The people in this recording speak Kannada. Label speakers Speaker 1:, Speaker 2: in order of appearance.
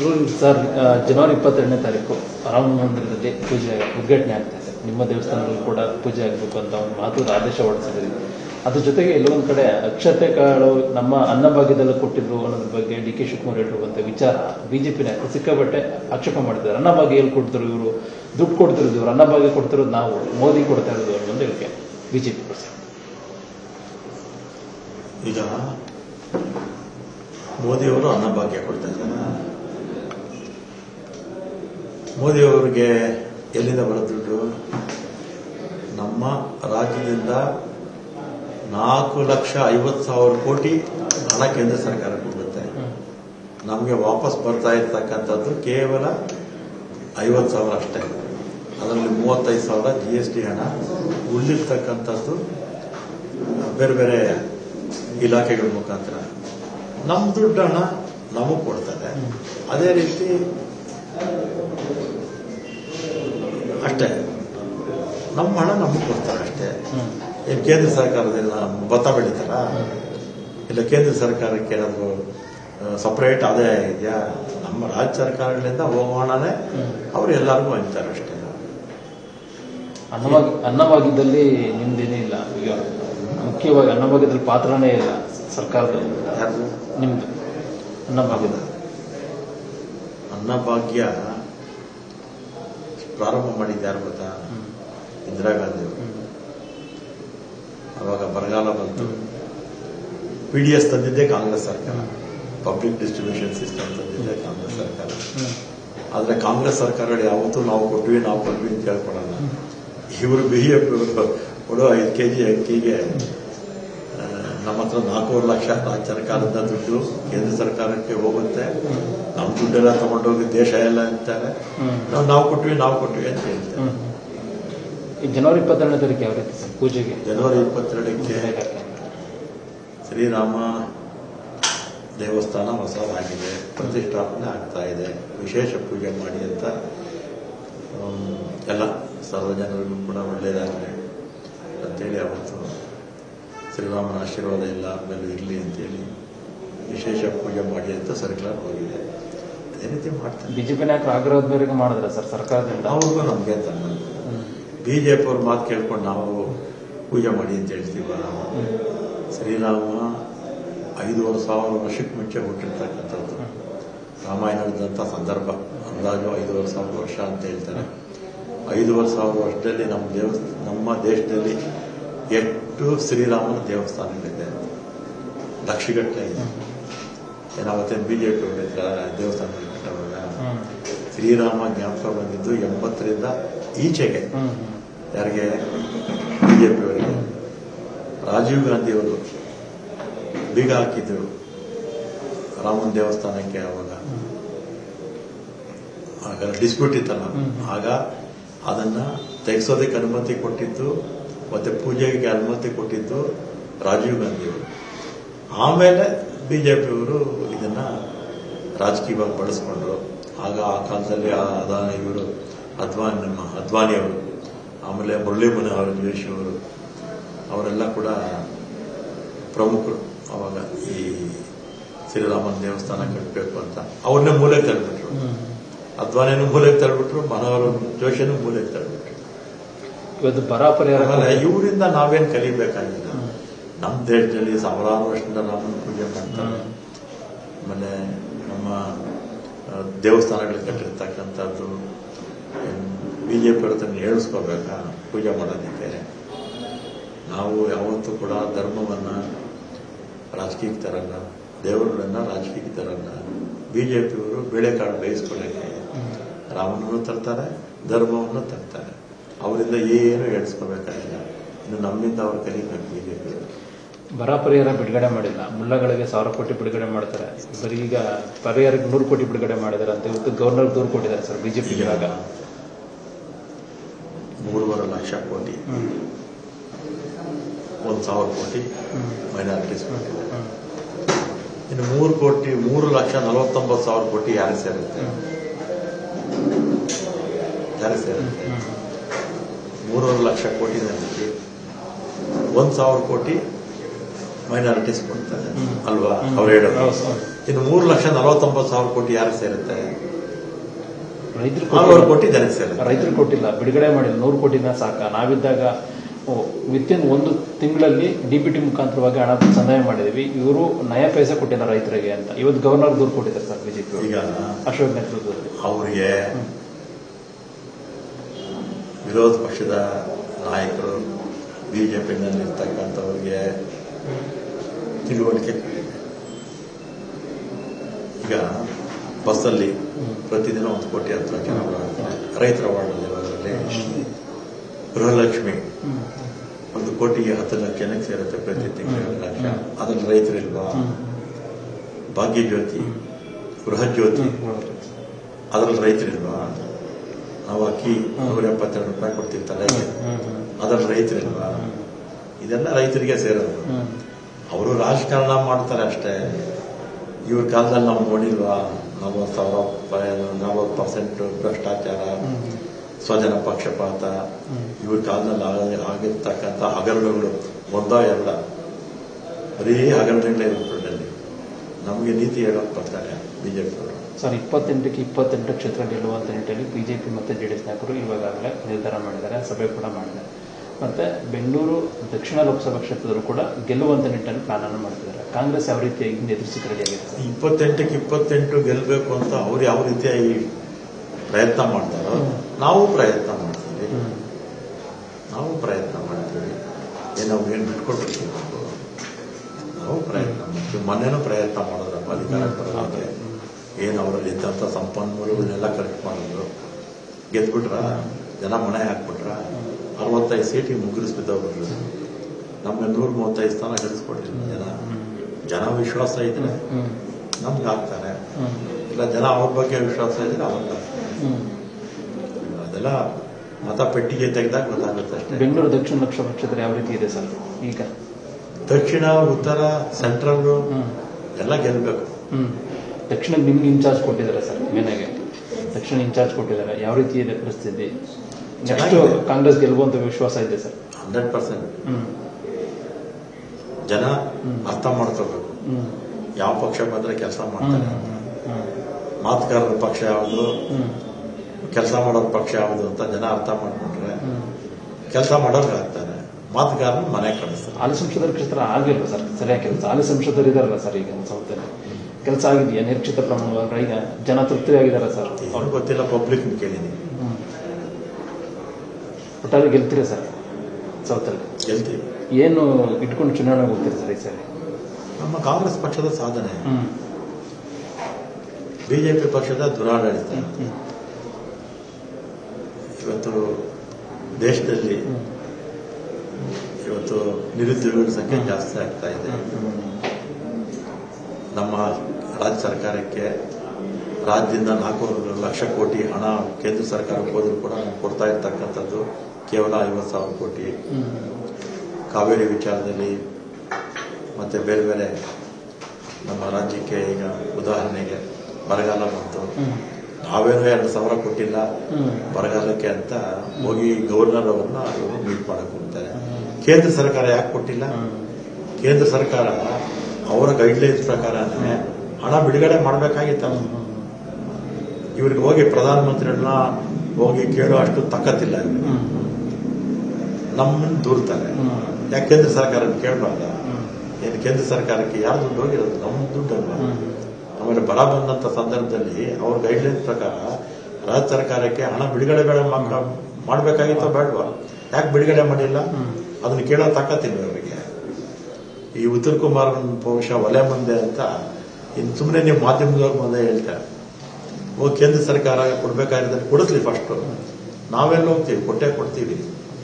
Speaker 1: ಸರ್ ಆ, ಜನವರಿ ಇಪ್ಪತ್ತೆರಡನೇ ತಾರೀಕು ರಾಮ ಮಂದಿರದಲ್ಲಿ ಪೂಜೆ ಉದ್ಘಾಟನೆ ಆಗ್ತಾ ಇದೆ ನಿಮ್ಮ ದೇವಸ್ಥಾನದಲ್ಲಿ ಕೂಡ ಪೂಜೆ ಆಗಬೇಕು ಅಂತ ಒಂದು ಮಾತು ಆದೇಶ ಹೊರಡಿಸಿದ್ರಿ ಅದ್ರ ಜೊತೆಗೆ ಎಲ್ಲೊಂದ್ ಕಡೆ ಅಕ್ಷತೆ ಕಾಳು ನಮ್ಮ ಅನ್ನಭಾಗ್ಯದಲ್ಲೂ ಕೊಟ್ಟಿದ್ರು ಅನ್ನೋದ್ರ ಬಗ್ಗೆ ಡಿ ಕೆ ಶಿವಕುಮಾರ್ ಹೇಳಿರುವಂತ ವಿಚಾರ ಬಿಜೆಪಿ ನಾಯಕರು ಸಿಕ್ಕಾಬಟ್ಟೆ ಆಕ್ಷೇಪ ಮಾಡಿದ್ದಾರೆ ಅನ್ನಭಾಗ್ಯ ಎಲ್ಲಿ ಕೊಡ್ತಾರೆ ಇವರು ದುಡ್ಡು ಕೊಡ್ತಿರೋದು ಇವರು ಅನ್ನಭಾಗ್ಯ ಕೊಡ್ತಿರೋದು ನಾವು ಮೋದಿ ಕೊಡ್ತಾ ಇರೋದು ಅನ್ನೋ ಹೇಳಿಕೆ ಬಿಜೆಪಿ ಪಕ್ಷ
Speaker 2: ಈಗ ಮೋದಿಯವರು ಅನ್ನಭಾಗ್ಯ ಕೊಡ್ತಾ ಇದ್ದಾರೆ ಮೋದಿಯವರಿಗೆ ಎಲ್ಲಿಂದ ಬರೋ ದುಡ್ಡು ನಮ್ಮ ರಾಜ್ಯದಿಂದ ನಾಲ್ಕು ಲಕ್ಷ ಐವತ್ತು ಸಾವಿರ ಕೋಟಿ ಹಣ ಕೇಂದ್ರ ಸರ್ಕಾರ ಕೊಡುತ್ತೆ ನಮಗೆ ವಾಪಸ್ ಬರ್ತಾ ಇರ್ತಕ್ಕಂಥದ್ದು ಕೇವಲ ಐವತ್ತು ಸಾವಿರ ಅಷ್ಟೇ ಅದರಲ್ಲಿ ಮೂವತ್ತೈದು ಸಾವಿರ ಜಿ ಎಸ್ ಟಿ ಹಣ ಉಳಿದಿರ್ತಕ್ಕಂಥದ್ದು ಬೇರೆ ಬೇರೆ ಇಲಾಖೆಗಳ ಮುಖಾಂತರ ನಮ್ಮ ದುಡ್ಡು ಹಣ ನಮಗೆ ಕೊಡ್ತಾರೆ ಅದೇ ರೀತಿ ಅಷ್ಟೇ ನಮ್ಮ ಹಣ ನಮಗೆ ಕೊಡ್ತಾರೆ ಅಷ್ಟೇ ಏನು ಕೇಂದ್ರ ಸರ್ಕಾರದಿಂದ ಭತ್ತ ಬೆಳೀತಾರ ಇಲ್ಲ ಕೇಂದ್ರ ಸರ್ಕಾರಕ್ಕೆ ಏನಾದ್ರು ಸಪರೇಟ್ ಆದಾಯ ಇದೆಯಾ ನಮ್ಮ ರಾಜ್ಯ ಸರ್ಕಾರಗಳಿಂದ ಹೋಗೋ ಹಣನೇ ಅವರು ಎಲ್ಲರಿಗೂ ಹಂಚ್ತಾರೆ ಅಷ್ಟೇ
Speaker 1: ಅನ್ನಭಾಗ್ಯ ಅನ್ನಭಾಗ್ಯದಲ್ಲಿ ನಿಮ್ದೇನೇ ಇಲ್ಲ ಈಗ ಮುಖ್ಯವಾಗಿ ಅನ್ನಭಾಗ್ಯದಲ್ಲಿ ಪಾತ್ರನೇ ಇಲ್ಲ ಸರ್ಕಾರದ
Speaker 2: ಯಾರು
Speaker 1: ನಿಮ್ದು ಅನ್ನಭಾಗ್ಯದ
Speaker 2: ಅನ್ನಭಾಗ್ಯ ಪ್ರಾರಂಭ ಮಾಡಿದ್ದು ಯಾರು ಗೊತ್ತಾ ಇಂದಿರಾ ಗಾಂಧಿ ಅವರು ಅವಾಗ ಬರಗಾಲ ಬಂತು ಪಿ ಡಿ ಎಸ್ ತಂದಿದ್ದೆ ಕಾಂಗ್ರೆಸ್ ಸರ್ಕಾರ ಪಬ್ಲಿಕ್ ಡಿಸ್ಟ್ರಿಬ್ಯೂಷನ್ ಸಿಸ್ಟಮ್ ತಂದಿದ್ದೆ ಕಾಂಗ್ರೆಸ್ ಸರ್ಕಾರ ಆದ್ರೆ ಕಾಂಗ್ರೆಸ್ ಸರ್ಕಾರಗಳು ಯಾವತ್ತೂ ನಾವು ಕೊಟ್ವಿ ನಾವು ಕೊಟ್ವಿ ಅಂತ ಹೇಳ್ಕೊಡಲ್ಲ ಇವರು ಬಿ ಎ ಕೊಡೋ ಐದು ಕೆ ಜಿ ಅಕ್ಕಿಗೆ ಆ, ನಮ್ಮ ಹತ್ರ ನಾಲ್ಕೂವರೆ ಲಕ್ಷ ರಾಜ್ಯ ಸರ್ಕಾರದ ದುಡ್ಡು ಕೇಂದ್ರ ಸರ್ಕಾರಕ್ಕೆ ಹೋಗುತ್ತೆ ನಮ್ಮ ದುಡ್ಡೆಲ್ಲ ತಗೊಂಡೋಗಿ ದೇಶ ಎಲ್ಲ ಅಂತಾರೆ ನಾವು ನಾವು ಕೊಟ್ವಿ ನಾವು ಕೊಟ್ವಿ ಅಂತ ಹೇಳ್ತಾರೆ
Speaker 1: ಈ ಜನವರಿ ಇಪ್ಪತ್ತೆರಡನೇ ತಾರೀಕು ಯಾವ ರೀತಿ ಸರ್ ಪೂಜೆಗೆ
Speaker 2: ಜನವರಿ ಇಪ್ಪತ್ತೆರಡಕ್ಕೆ ಶ್ರೀರಾಮ ದೇವಸ್ಥಾನ ಹೊಸದಾಗಿದೆ ಪ್ರತಿಷ್ಠಾಪನೆ ಆಗ್ತಾ ಇದೆ ವಿಶೇಷ ಪೂಜೆ ಮಾಡಿ ಅಂತ ಆಮ್, ಎಲ್ಲ ಸರ್ವ ಜನರಿಗೂ ಕೂಡ ಒಳ್ಳೆಯದಾಗಲಿ ಅಂತೇಳಿ ಅವತ್ತು ಶ್ರೀರಾಮನ ಆಶೀರ್ವಾದ ಎಲ್ಲ ಮೇಲೂ ಇರಲಿ ಅಂತೇಳಿ ವಿಶೇಷ ಪೂಜೆ ಮಾಡಿ ಅಂತ ಸರ್ಕಾರ ಹೋಗಿದೆ ಅದೇ ರೀತಿ ಮಾಡ್ತಾರೆ
Speaker 1: ಬಿಜೆಪಿ ನಾಯಕರು ಆಗ್ರಹದ ಮೇರೆಗೆ ಮಾಡಿದ್ರ ಸರ್ ಸರ್ಕಾರದಿಂದ
Speaker 2: ಅವ್ರಿಗೂ ನಮಗೆ ತನ್ನ ಬಿಜೆಪಿ ಅವ್ರ ಮಾತು ಕೇಳ್ಕೊಂಡು ನಾವು ಪೂಜೆ ಮಾಡಿ ಅಂತ ಹೇಳ್ತೀವ ನಾವು ಶ್ರೀರಾಮ ಐದೂವರೆ ಸಾವಿರ ವರ್ಷಕ್ಕೆ ಮುಂಚೆ ಹುಟ್ಟಿರ್ತಕ್ಕಂಥದ್ದು ರಾಮಾಯಣದಂಥ ಸಂದರ್ಭ ಅಂದಾಜು ಐದೂವರೆ ಸಾವಿರ ವರ್ಷ ಅಂತ ಹೇಳ್ತಾರೆ ಐದೂವರೆ ಸಾವಿರ ವರ್ಷದಲ್ಲಿ ನಮ್ಮ ದೇವಸ್ಥಾನ ನಮ್ಮ ದೇಶದಲ್ಲಿ ಎಷ್ಟು ಶ್ರೀರಾಮನ ದೇವಸ್ಥಾನಗಳಿದೆ ಲಕ್ಷಗಟ್ಟಲೆ ಇದೆ ಏನಾವತ್ತೇನು ಬಿಜೆಪಿ ದೇವಸ್ಥಾನ ಕಟ್ಟವಾಗ ಶ್ರೀರಾಮ ಜ್ಞಾಪಕ ಬಂದಿದ್ದು ಎಂಬತ್ತರಿಂದ ಈಚೆಗೆ ಯಾರಿಗೆ ಬಿಜೆಪಿಯವರಿಗೆ ರಾಜೀವ್ ಗಾಂಧಿ ಅವರು ಬೀಗ ಹಾಕಿದ್ರು ರಾಮನ ದೇವಸ್ಥಾನಕ್ಕೆ ಅವಾಗ ಆಗ ಡಿಸ್ಪ್ಯೂಟ್ ಇತ್ತಲ್ಲ ಆಗ ಅದನ್ನ ತೆಗೆಸೋದಕ್ಕೆ ಅನುಮತಿ ಕೊಟ್ಟಿದ್ದು ಮತ್ತೆ ಪೂಜೆಗೆ ಅನುಮತಿ ಕೊಟ್ಟಿದ್ದು ರಾಜೀವ್ ಗಾಂಧಿ ಅವರು ಆಮೇಲೆ ಬಿಜೆಪಿಯವರು ಇದನ್ನ ರಾಜಕೀಯವಾಗಿ ಬಳಸ್ಕೊಂಡ್ರು ಆಗ ಆ ಕಾಲದಲ್ಲಿ ಆ ಅದಾನಿ ಇವರು ಅದ್ವಾನಿ ನಮ್ಮ ಅದ್ವಾನಿ ಅವರು ಆಮೇಲೆ ಮುರಳಿ ಮನೋಹರ್ ಜೋಶಿ ಅವರು ಅವರೆಲ್ಲ ಕೂಡ ಪ್ರಮುಖರು ಅವಾಗ ಈ ಶ್ರೀರಾಮನ ದೇವಸ್ಥಾನ ಕಟ್ಟಬೇಕು ಅಂತ ಅವ್ರನ್ನೇ ಮೂಲೆಗೆ ತಳ್ಬಿಟ್ರು ಅದ್ವಾನಿನೂ ಮೂಲೆಗೆ ತಳ್ಬಿಟ್ರು ಮನೋಹರ್ ಜೋಶಿನೂ ಮೂಲೆಗೆ ತಳ್ಬಿಟ್ರು
Speaker 1: ಇವತ್ತು ಬರ ಪರಿಹಾರ
Speaker 2: ಆಮೇಲೆ ಇವರಿಂದ ನಾವೇನ್ ಕಲಿಬೇಕಾಗಿಲ್ಲ ನಮ್ಮ ದೇಶದಲ್ಲಿ ಸಾವಿರಾರು ವರ್ಷದಿಂದ ರಾಮನ ಪೂಜೆ ಮಾಡ್ತಾರೆ ಆಮೇಲೆ ನಮ್ಮ ಆ, ದೇವಸ್ಥಾನಗಳು ಕಟ್ಟಿರ್ತಕ್ಕಂಥದ್ದು ಬಿಜೆಪಿ ಅವ್ರನ್ನ ಹೇಳಿಸ್ಕೋಬೇಕಾ ಪೂಜೆ ಮಾಡೋದಕ್ಕೆ ನಾವು ಯಾವತ್ತೂ ಕೂಡ ಧರ್ಮವನ್ನ ರಾಜಕೀಯಕ್ಕೆ ತರಲ್ಲ ದೇವರುಗಳನ್ನ ರಾಜಕೀಯಕ್ಕೆ ತರಲ್ಲ ಬಿಜೆಪಿಯವರು ಬೇಳೆಕಾಳು ಬೇಯಿಸ್ಕೊಳ್ಳೋಕೆ ರಾಮನನ್ನು ತರ್ತಾರೆ ಧರ್ಮವನ್ನು ತರ್ತಾರೆ ಅವರಿಂದ ಏನು ಹೇಳಿಸ್ಕೋಬೇಕಾಗಿಲ್ಲ ಇನ್ನು ನಮ್ಮಿಂದ ಅವ್ರು ಕಲಿಬೇಕು ಬಿಜೆಪಿ
Speaker 1: ಬರ ಪರಿಹಾರ ಬಿಡುಗಡೆ ಮಾಡಿಲ್ಲ ಮುಳ್ಳಗಳಿಗೆ ಸಾವಿರ ಕೋಟಿ ಬಿಡುಗಡೆ ಮಾಡ್ತಾರೆ ಬರೀ ಈಗ ಪರಿಹಾರಕ್ಕೆ ನೂರು ಕೋಟಿ ಬಿಡುಗಡೆ ಮಾಡಿದ್ದಾರೆ ಅಂತ ಇವತ್ತು ಗವರ್ನರ್ ದೂರು ಕೊಟ್ಟಿದ್ದಾರೆ ಸರ್ ಬಿಜೆಪಿ ಇವಾಗ
Speaker 2: ಮೂರುವರೆ ಲಕ್ಷ ಕೋಟಿ ಒಂದು ಸಾವಿರ ಕೋಟಿ ಮೈನಾರಿಟೀಸ್ ಕೊಟ್ಟಿದೆ ಇನ್ನು ಮೂರು ಕೋಟಿ ಮೂರು ಲಕ್ಷ ನಲವತ್ತೊಂಬತ್ತು ಸಾವಿರ ಕೋಟಿ ಯಾರು ಸೇರುತ್ತೆ ಯಾರು ಸೇರುತ್ತೆ ಮೂರುವರೆ ಲಕ್ಷ ಕೋಟಿನಲ್ಲಿ ಒಂದು ಸಾವಿರ ಕೋಟಿ ಮೈನಾರಿಟೀಸ್ ಕೊಡ್ತಾರೆ ಅಲ್ವಾ ಅವ್ರು ಹೇಳೋದು
Speaker 1: ಹೌದು, ಹೌದು.
Speaker 2: ಇನ್ನು ಮೂರು ಲಕ್ಷ ನಲವತ್ತೊಂಬತ್ತು ಸಾವಿರ ಕೋಟಿ ಯಾರಿಗೆ ಸೇರುತ್ತೆ
Speaker 1: ರೈತರು
Speaker 2: ಆರೂವರೆ ಕೋಟಿ ಜನಕ್ಕೆ ಸೇರುತ್ತೆ
Speaker 1: ರೈತರು ಕೊಟ್ಟಿಲ್ಲ ಬಿಡುಗಡೆ ಮಾಡಿಲ್ಲ ನೂರು ಕೋಟಿನ ಸಾಕ ನಾವಿದ್ದಾಗ ವಿತಿನ್ ಒಂದು ತಿಂಗಳಲ್ಲಿ ಡಿ ಬಿ ಟಿ ಮುಖಾಂತರವಾಗಿ ಹಣ ಸಂದಾಯ ಮಾಡಿದೀವಿ ಇವರು ನಯ ಪೈಸೆ ಕೊಟ್ಟಿಲ್ಲ ರೈತರಿಗೆ ಅಂತ ಇವತ್ತು ಗವರ್ನರ್ ದೂರು ಕೊಟ್ಟಿದ್ದಾರೆ ಸರ್ ಬಿಜೆಪಿ
Speaker 2: ಈಗ
Speaker 1: ಅಶೋಕ್ ನೇತೃತ್ವದಲ್ಲಿ
Speaker 2: ಅವರಿಗೆ ವಿರೋಧ ಪಕ್ಷದ ನಾಯಕರು ಬಿಜೆಪಿನಲ್ಲಿರ್ತಕ್ಕಂಥವ್ರಿಗೆ ತಿಳುವಳಿಕೆ ಕಡಿಮೆ ಈಗ ಬಸ್ಸಲ್ಲಿ ಪ್ರತಿದಿನ ಒಂದು ಕೋಟಿ ಹತ್ತು ಲಕ್ಷ ಜನ ಓಡಾಡ್ತಾರೆ ರೈತರ ವಾರ್ಡಲ್ಲಿ ಗೃಹಲಕ್ಷ್ಮಿ ಒಂದು ಕೋಟಿಗೆ ಹತ್ತು ಲಕ್ಷ ಜನಕ್ಕೆ ಸೇರುತ್ತೆ ಪ್ರತಿ ತಿಂಗಳು ಲಕ್ಷ ಅದ್ರಲ್ಲಿ ರೈತರಿಲ್ವಾ ಭಾಗ್ಯ ಜ್ಯೋತಿ ಗೃಹ ಜ್ಯೋತಿ ಅದ್ರಲ್ಲಿ ರೈತರಿಲ್ವಾ ನಾವು ಅಕ್ಕಿ ನೂರ ಎಪ್ಪತ್ತೆರಡು ರೂಪಾಯಿ ಕೊಡ್ತೀವಿ ತಲೆಗೆ ಅದ್ರಲ್ಲಿ ರೈತರಿಲ್ವಾ ಇದೆಲ್ಲ ರೈತರಿಗೆ ಸೇರೋದು ಅವರು ರಾಜಕಾರಣ ಮಾಡ್ತಾರೆ ಅಷ್ಟೇ ಇವ್ರ ಕಾಲದಲ್ಲಿ ನಾವು ನೋಡಿಲ್ವಾ ನಲವತ್ತು ಸಾವಿರ ರೂಪಾಯಿ ನಲವತ್ತು ಪರ್ಸೆಂಟ್ ಭ್ರಷ್ಟಾಚಾರ ಸ್ವಜನ ಪಕ್ಷಪಾತ ಇವ್ರ ಕಾಲದಲ್ಲಿ ಆಗ- ಆಗಿರ್ತಕ್ಕಂಥ ಹಗರಣಗಳು ಒಂದೋ ಎರಡ ಬರೀ ಹಗರಣಗಳೇ ಇರೋದ್ರಲ್ಲಿ ನಮಗೆ ನೀತಿ ಹೇಳೋಕೆ ಬರ್ತಾರೆ ಬಿಜೆಪಿಯವರು
Speaker 1: ಸರ್ ಇಪ್ಪತ್ತೆಂಟಕ್ಕೆ ಇಪ್ಪತ್ತೆಂಟು ಕ್ಷೇತ್ರ ಗೆಲ್ಲುವಂತ ನಿಟ್ಟಿನಲ್ಲಿ ಬಿಜೆಪಿ ಮತ್ತು ಜೆ ಡಿ ಎಸ್ ನಾಯಕರು ಇವಾಗಲೇ ನಿರ್ಧಾರ ಮಾಡಿದ್ದಾರೆ ಸಭೆ ಕೂಡ ಮಾಡಿದ್ದಾರೆ ಮತ್ತೆ ಬೆಂಗಳೂರು ದಕ್ಷಿಣ ಲೋಕಸಭಾ ಕ್ಷೇತ್ರದಲ್ಲೂ ಕೂಡ ಗೆಲ್ಲುವಂತ ನಿಟ್ಟಿನಲ್ಲಿ ಪ್ಲಾನ್ ಅನ್ನು ಮಾಡ್ತಿದ್ದಾರೆ ಕಾಂಗ್ರೆಸ್ ಯಾವ ರೀತಿಯಾಗಿ ಎದುರಿಸಿ ರೆಡಿಯಾಗಿದೆ ಸರ್
Speaker 2: ಇಪ್ಪತ್ತೆಂಟಕ್ಕೆ ಇಪ್ಪತ್ತೆಂಟು ಗೆಲ್ಲಬೇಕು ಅಂತ ಅವ್ರು ಯಾವ ರೀತಿಯಾಗಿ ಪ್ರಯತ್ನ ಮಾಡ್ತಾರೋ ನಾವು ಪ್ರಯತ್ನ ಮಾಡ್ತೀವಿ ನಾವು ಪ್ರಯತ್ನ ಮಾಡ್ತೀವಿ ಏನೋ ಏನು ಬಿಟ್ಕೊಡ್ಬೇಕು ನಾವು ನಾವು ಪ್ರಯತ್ನ ಮಾಡ್ತೀವಿ ಮೊನ್ನೆನೂ ಪ್ರಯತ್ನ ಮಾಡಿದ್ರಪ್ಪ ಅಧಿಕಾರ ಬರೋದಕ್ಕೆ ಏನು ಅವರಲ್ಲಿ ಇದ್ದಂಥ ಸಂಪನ್ಮೂಲಗಳನ್ನೆಲ್ಲ ಕಲೆಕ್ಟ್ ಮಾಡಿದ್ರು ಗೆದ್ಬಿಟ್ರ ಜನ ಮನೆ ಹಾಕ್ಬಿಟ್ರ ಅರವತ್ತೈದು ಸೀಟಿಗೆ ಮುಗಿಸ್ಬಿದ್ದವ್ರು ನಮ್ಗೆ ನೂರ ಮೂವತ್ತೈದು ಸ್ಥಾನ ಗೆಲ್ಲಿಸ್ಕೊಟ್ಟಿಲ್ಲ ಜನ ಜನ ವಿಶ್ವಾಸ ಇದ್ರೆ ನಮ್ಗೆ ಹಾಕ್ತಾರೆ ಇಲ್ಲ ಜನ ಅವ್ರ ಬಗ್ಗೆ ವಿಶ್ವಾಸ ಇದ್ರೆ ಅವ್ರಿಗೆ ಹಾಕ್ತಾರೆ ಅದೆಲ್ಲ ಮತ ಪೆಟ್ಟಿಗೆ ತೆಗೆದಾಗ ಗೊತ್ತಾಗುತ್ತೆ ಅಷ್ಟೇ
Speaker 1: ಬೆಂಗಳೂರು ದಕ್ಷಿಣ ಲೋಕಸಭಾ ಕ್ಷೇತ್ರ ಯಾವ ರೀತಿ ಇದೆ ಸರ್ ಈಗ
Speaker 2: ದಕ್ಷಿಣ ಉತ್ತರ ಸೆಂಟ್ರಲ್
Speaker 1: ಹ್ಮ್.
Speaker 2: ಎಲ್ಲ ಗೆಲ್ಬೇಕು
Speaker 1: ಹ್ಮ್ ದಕ್ಷಿಣ ನಿಮ್ಗೆ ಇನ್ಚಾರ್ಜ್ ಕೊಟ್ಟಿದ್ದಾರೆ ಸರ್ ಮೇನಾಗೆ ದಕ್ಷಿಣ ಇನ್ಚಾರ್ಜ್ ಕೊಟ್ಟಿದ್ದಾರೆ ಯಾವ ರೀತಿ ಇದೆ ಪರಿಸ್ಥಿತಿ ನೆಕ್ಸ್ಟ್
Speaker 2: ಚೆನ್ನಾಗಿದೆ.
Speaker 1: ಕಾಂಗ್ರೆಸ್ ಗೆಲ್ಲುವಂತ ವಿಶ್ವಾಸ ಇದೆ ಸರ್
Speaker 2: ಹಂಡ್ರೆಡ್ ಪರ್ಸೆಂಟ್
Speaker 1: ಹ್ಮ್
Speaker 2: ಜನ ಅರ್ಥ ಮಾಡ್ಕೋಬೇಕು
Speaker 1: ಹ್ಮ್
Speaker 2: ಯಾವ ಪಕ್ಷ ಬಂದ್ರೆ ಕೆಲಸ
Speaker 1: ಹ್ಮ್
Speaker 2: ಮಾಡ್ತಾರೆ
Speaker 1: ಹ್ಮ್
Speaker 2: ಮಾತುಗಾರರ ಪಕ್ಷ ಯಾವುದು
Speaker 1: ಹ್ಮ್
Speaker 2: ಕೆಲಸ ಮಾಡೋರ ಪಕ್ಷ ಯಾವುದು ಅಂತ ಜನ ಅರ್ಥ ಮಾಡ್ಕೊಂಡ್ರೆ
Speaker 1: ಹ್ಮ್
Speaker 2: ಕೆಲಸ ಮಾಡೋರ್ಗೆ ಆಗ್ತಾರೆ ಮಾತುಗಾರನ ಮನೆ ಕಳಿಸ್ತಾರೆ
Speaker 1: ಹಾಲಿ ಸಂಸದರ ಕ್ಷೇತ್ರ ಆಗಿಲ್ವ ಸರ್ ಸರಿಯಾಗಿ ಕೆಲಸ ಹಾಲಿ ಸಂಸದರು ಇದಾರಲ್ಲ ಸರ್ ಈಗ ಸೌತಲ್ಲಿ ಕೆಲಸ ಆಗಿದೆಯಾ ನಿರೀಕ್ಷಿತ ಪ್ರಮಾಣವಾಗ ಈಗ ಜನ ತೃಪ್ತಿಯಾಗಿದ್ದಾರೆ ಸರ್
Speaker 2: ಅವ್ರು ಗೊತ್ತಿಲ್ಲ ಪಬ್ಲಿಕ್ ಕೇಳಿದೀನಿ
Speaker 1: ಹ್ಮ್ ಒಟ್ಟಾರೆ ಗೆಲ್ತೀರಾ ಸರ್ ಸೌತಲ್ಲಿ
Speaker 2: ಗೆಲ್ತೀವಿ
Speaker 1: ಏನು ಇಟ್ಕೊಂಡು ಚುನಾವಣೆಗೆ ಹೋಗ್ತೀರಿ ಸರ್ ಈ ಸರಿ
Speaker 2: ನಮ್ಮ ಕಾಂಗ್ರೆಸ್ ಪಕ್ಷದ ಸಾಧನೆ
Speaker 1: ಹ್ಮ್
Speaker 2: ಬಿಜೆಪಿ ಪಕ್ಷದ ದುರಾಡಳಿತ
Speaker 1: ಹ್ಮ್
Speaker 2: ಇವತ್ತು ದೇಶದಲ್ಲಿ ಇವತ್ತು ನಿರುದ್ಯೋಗಿಗಳ ಸಂಖ್ಯೆ ಜಾಸ್ತಿ ಆಗ್ತಾ ಇದೆ ನಮ್ಮ ರಾಜ್ಯ ಸರ್ಕಾರಕ್ಕೆ ರಾಜ್ಯದಿಂದ ನಾಲ್ಕು ಲಕ್ಷ ಕೋಟಿ ಹಣ ಕೇಂದ್ರ ಸರ್ಕಾರಕ್ಕೆ ಹೋದ್ರೂ ಕೂಡ ನಾವು ಕೊಡ್ತಾ ಇರ್ತಕ್ಕಂಥದ್ದು ಕೇವಲ ಐವತ್ತು ಸಾವಿರ ಕೋಟಿ
Speaker 1: ಹ್ಮ್
Speaker 2: ಕಾವೇರಿ ವಿಚಾರದಲ್ಲಿ ಮತ್ತೆ ಬೇರೆ ಬೇರೆ ನಮ್ಮ ರಾಜ್ಯಕ್ಕೆ ಈಗ ಉದಾಹರಣೆಗೆ ಬರಗಾಲ ಬಂತು
Speaker 1: ಹ್ಮ್
Speaker 2: ನಾವೇನೋ ಎರಡು ಸಾವಿರ ಕೊಟ್ಟಿಲ್ಲ
Speaker 1: ಹ್ಮ್
Speaker 2: ಬರಗಾಲಕ್ಕೆ ಅಂತ ಹೋಗಿ ಗವರ್ನರ್ ಅವ್ರನ್ನ ಇವರು ಮೀಟ್ ಮಾಡಕ್ ಹೋಗ್ತಾರೆ ಕೇಂದ್ರ ಸರ್ಕಾರ ಯಾಕೆ ಕೊಟ್ಟಿಲ್ಲ ಕೇಂದ್ರ ಸರ್ಕಾರ ಅವರ ಗೈಡ್ಲೈನ್ಸ್ ಪ್ರಕಾರನೇ ಹಣ ಬಿಡುಗಡೆ ಮಾಡಬೇಕಾಗಿತ್ತಲ್ಲ ಇವ್ರಿಗೆ ಹೋಗಿ ಪ್ರಧಾನಮಂತ್ರಿಗಳನ್ನ ಹೋಗಿ ಕೇಳೋ ಅಷ್ಟು ತಾಕತ್ತಿಲ್ಲ ಇವ್ರಿಗೆ.
Speaker 1: ಹ್ಮ್
Speaker 2: ನಮ್ಮನ್ನ ದೂರ್ತಾರೆ
Speaker 1: ಹ್ಮ್
Speaker 2: ಯಾಕೆ ಕೇಂದ್ರ ಸರ್ಕಾರ ಕೇಳಬಾರ್ದ
Speaker 1: ಹ್ಮ್
Speaker 2: ಏನು ಕೇಂದ್ರ ಸರ್ಕಾರಕ್ಕೆ ಯಾರು ದುಡ್ಡು ಹೋಗಿರೋದು ನಮ್ಮ ದುಡ್ಡು ಅಲ್ವಾ
Speaker 1: ಹ್ಮ್
Speaker 2: ಆಮೇಲೆ ಬರ ಬಂದಂತ ಸಂದರ್ಭದಲ್ಲಿ ಅವ್ರ ಗೈಡ್ಲೈನ್ಸ್ ಪ್ರಕಾರ ರಾಜ್ಯ ಸರ್ಕಾರಕ್ಕೆ ಹಣ ಬಿಡುಗಡೆ ಬೇಡ ಮಾಡಬೇಕಾಗಿತ್ತೋ ಬೇಡವಾ ಯಾಕೆ ಬಿಡುಗಡೆ ಮಾಡಿಲ್ಲ ಅದನ್ನ ಕೇಳೋ ತಾಕತ್ತಿಲ್ಲ ಅವರಿಗೆ ಈ ಉತ್ತರ ಕುಮಾರ್ ಬಹುಶಃ ಒಲೆ ಮುಂದೆ ಅಂತ ಇನ್ನು ಸುಮ್ಮನೆ ನೀವು ಮಾಧ್ಯಮದವ್ರ ಮುಂದೆ ಹೇಳ್ತಾರೆ ಹೋಗಿ ಕೇಂದ್ರ ಸರ್ಕಾರ ಕೊಡ್ಬೇಕಾಗಿದ್ರೆ ಕೊಡಿಸ್ಲಿ ಫಸ್ಟ್ ನಾವೆಲ್ಲ ಹೋಗ್ತೀವಿ ಕೊಟ್ಟೆ ಕೊಡ್ತೀವಿ